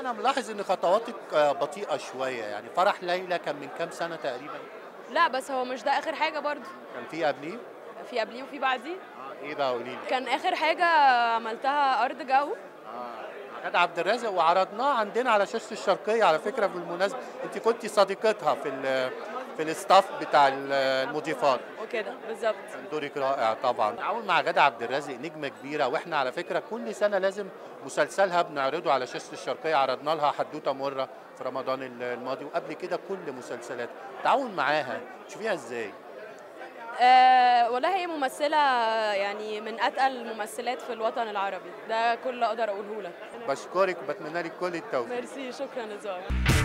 انا ملاحظ ان خطواتك آه، بطيئه شويه يعني فرح ليلى كان من كام سنه تقريبا لا بس هو مش ده اخر حاجه برضو كان في قبليه في قبليه وفي بعديه آه، ايه بقى قولي لي كان اخر حاجه عملتها ارض جو غادة عبد الرازق وعرضناه عندنا على شاشه الشرقيه على فكره بالمناسبه انت كنت صديقتها في ال- في الاستاف بتاع ال- المضيفات وكده بالظبط كان دورك رائع طبعا تعاون مع غادة عبد الرازق نجمه كبيره واحنا على فكره كل سنه لازم مسلسلها بنعرضه على شاشه الشرقيه عرضنا لها حدوته مره في رمضان ال- الماضي وقبل كده كل مسلسلات تعاون معاها تشوفيها ازاي آه والله هي ممثله يعني من اتقل الممثلات في الوطن العربي ده كل اللي اقدر اقوله لك بشكرك وبتمنى لك كل التوفيق ميرسي شكرا يا زهر